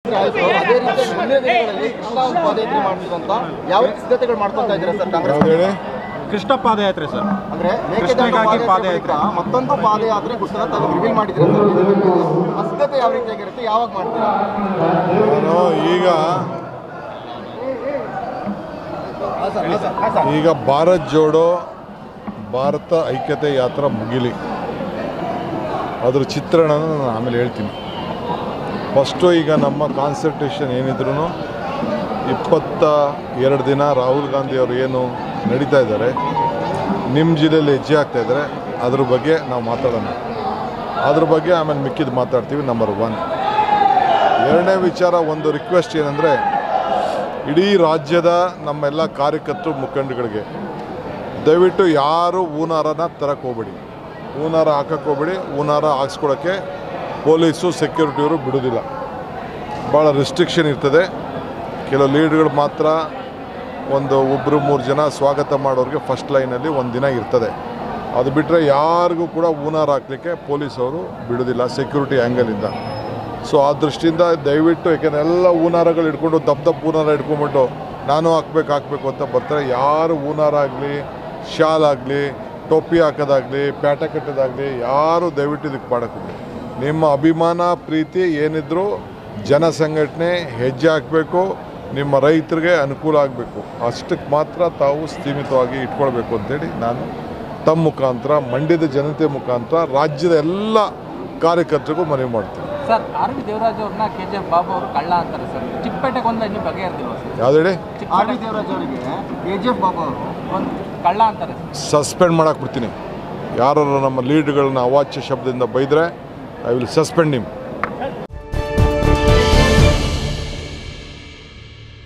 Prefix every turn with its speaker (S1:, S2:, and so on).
S1: ಆಯ್ತು ಅದೇ ರೀತಿ ಮುಂದಿನ ದಿನಗಳಲ್ಲಿ ಕೃಷ್ಣ ಪಾದಯಾತ್ರೆ ಮಾಡ್ತೀರಂತ ಯಾವ ರೀತಿ ಸಿದ್ಧತೆಗಳು ಮಾಡ್ಕೊತಾ ಇದ್ದೀರಾ ಸರ್ ಕಾಂಗ್ರೆಸ್
S2: ಯಾವ್ದು ಹೇಳಿ
S3: ಕೃಷ್ಣ ಪಾದಯಾತ್ರೆ ಸರ್
S1: ಅಂದ್ರೆ ಮೇಕೆದಾಟು
S3: ಕೃಷ್ಣಗಾಗಿ
S1: ಪಾದಯಾತ್ರೆ
S3: ಪಾದಯಾತ್ರೆ.
S1: ಬಳಿಕ ಮತ್ತೊಂದು ಪಾದಯಾತ್ರೆ ಗುಟ್ಟನ ತಾವು ರಿವೀಲ್ ಮಾಡಿದ್ದೀರಾ ಸರ್ ಆ ಸಿದ್ಧತೆ ಯಾವ ರೀತಿಯಾಗಿರುತ್ತೆ ಯಾವಾಗ ಮಾಡ್ತೀರಾ
S2: ನಾನು ಈಗ ಈಗ ಭಾರತ್ ಜೋಡೋ ಭಾರತ ಐಕ್ಯತೆ ಯಾತ್ರಾ ಮುಗಿಲಿ ಅದ್ರ ಚಿತ್ರಣನ ನಾನು ಆಮೇಲೆ ಹೇಳ್ತೀನಿ ಫಸ್ಟು ಈಗ ನಮ್ಮ ಕಾನ್ಸಂಟ್ರೇಷನ್ ಏನಿದ್ರು ಇಪ್ಪತ್ತ ಎರಡು ದಿನ ರಾಹುಲ್ ಗಾಂಧಿ ಅವರು ಏನು ನಡೀತಾ ಇದ್ದಾರೆ ನಿಮ್ಮ ಜಿಲ್ಲೆಯಲ್ಲಿ ಹೆಜ್ಜೆ ಆಗ್ತಾ ಇದ್ದಾರೆ ಅದ್ರ ಬಗ್ಗೆ ನಾವು ಮಾತಾಡೋಣ ಅದ್ರ ಬಗ್ಗೆ ಆಮೇಲೆ ಮಿಕ್ಕಿದ್ದು ಮಾತಾಡ್ತೀವಿ ನಂಬರ್ ಒನ್ ಎರಡನೇ ವಿಚಾರ ಒಂದು ರಿಕ್ವೆಸ್ಟ್ ಏನಂದರೆ ಇಡೀ ರಾಜ್ಯದ ನಮ್ಮೆಲ್ಲ ಕಾರ್ಯಕರ್ತರು ಮುಖಂಡಗಳಿಗೆ ದಯವಿಟ್ಟು ಯಾರು ಹೂನಾರನ ತರಕ್ಕೆ ಹೋಗ್ಬೇಡಿ ಹೂನಾರ ಹಾಕಕ್ಕೆ ಹೋಗ್ಬೇಡಿ ಹೂನಾರ ಹಾಕ್ಸ್ಕೊಳಕ್ಕೆ ಪೊಲೀಸು ಸೆಕ್ಯೂರಿಟಿಯವರು ಬಿಡೋದಿಲ್ಲ ಭಾಳ ರೆಸ್ಟ್ರಿಕ್ಷನ್ ಇರ್ತದೆ ಕೆಲವು ಲೀಡ್ಗಳು ಮಾತ್ರ ಒಂದು ಒಬ್ಬರು ಮೂರು ಜನ ಸ್ವಾಗತ ಮಾಡೋರಿಗೆ ಫಸ್ಟ್ ಲೈನಲ್ಲಿ ಒಂದು ದಿನ ಇರ್ತದೆ ಅದು ಬಿಟ್ಟರೆ ಯಾರಿಗೂ ಕೂಡ ಹೂನಾರ ಹಾಕ್ಲಿಕ್ಕೆ ಪೊಲೀಸವರು ಬಿಡೋದಿಲ್ಲ ಸೆಕ್ಯೂರಿಟಿ ಆ್ಯಂಗಲಿಂದ ಸೊ ಆ ದೃಷ್ಟಿಯಿಂದ ದಯವಿಟ್ಟು ಯಾಕೆಂದರೆ ಎಲ್ಲ ಹೂನಾರಗಳು ಹಿಡ್ಕೊಂಡು ದಪ್ಪ ದಪ್ಪ ಹೂನಾರ ಹಿಡ್ಕೊಂಬಿಟ್ಟು ನಾನು ಹಾಕ್ಬೇಕು ಹಾಕ್ಬೇಕು ಅಂತ ಬರ್ತಾರೆ ಯಾರು ಹೂನಾರ ಆಗಲಿ ಶಾಲ್ ಆಗಲಿ ಟೊಪ್ಪಿ ಹಾಕೋದಾಗಲಿ ಪ್ಯಾಟ ಕಟ್ಟೋದಾಗಲಿ ಯಾರು ದಯವಿಟ್ಟು ಇದಕ್ಕೆ ಮಾಡಕ್ಕೆ ನಿಮ್ಮ ಅಭಿಮಾನ ಪ್ರೀತಿ ಏನಿದ್ರು ಜನ ಸಂಘಟನೆ ಹೆಜ್ಜೆ ಹಾಕಬೇಕು ನಿಮ್ಮ ರೈತರಿಗೆ ಅನುಕೂಲ ಆಗಬೇಕು ಅಷ್ಟಕ್ಕೆ ಮಾತ್ರ ತಾವು ಸ್ಥೀಮಿತವಾಗಿ ಇಟ್ಕೊಳ್ಬೇಕು ಅಂತೇಳಿ ನಾನು ತಮ್ಮ ಮುಖಾಂತರ ಮಂಡ್ಯದ ಜನತೆ ಮುಖಾಂತರ ರಾಜ್ಯದ ಎಲ್ಲ ಕಾರ್ಯಕರ್ತರಿಗೂ ಮನವಿ ಮಾಡ್ತೀನಿ
S4: ಸರ್ ಆರ್ ವಿ ದೇವರಾಜ್ ಅವ್ರನ್ನ ಕೆ ಜಿ ಎಫ್ ಬಾಬು ಅವರು ಕಳ್ಳ ಅಂತಾರೆ ಸರ್ ಚಿಕ್ಕಪೇಟೆಗೆ ಒಂದು ಇನ್ನೂ ಬಗೆಹರ್ದಿಲ್ವ ಸರ್
S2: ಯಾವ್ದು ಹೇಳಿ
S1: ಆರ್ ವಿ ದೇವರಾಜ್ ಅವರಿಗೆ ಕೆ ಜಿ ಎಫ್ ಬಾಬು ಅವರು
S4: ಒಂದು ಕಳ್ಳ ಅಂತಾರೆ ಸರ್
S2: ಸಸ್ಪೆಂಡ್ ಮಾಡಕ್ಕೆ ಬಿಡ್ತೀನಿ ಯಾರು ನಮ್ಮ ಲೀಡ್ಗಳನ್ನ ಅವಾಚ್ಯ ಶಬ್ದದಿಂದ ಬೈದರೆ ಐ ವಿಲ್ ಸಸ್ಪೆಂಡ್ ನಿಮ್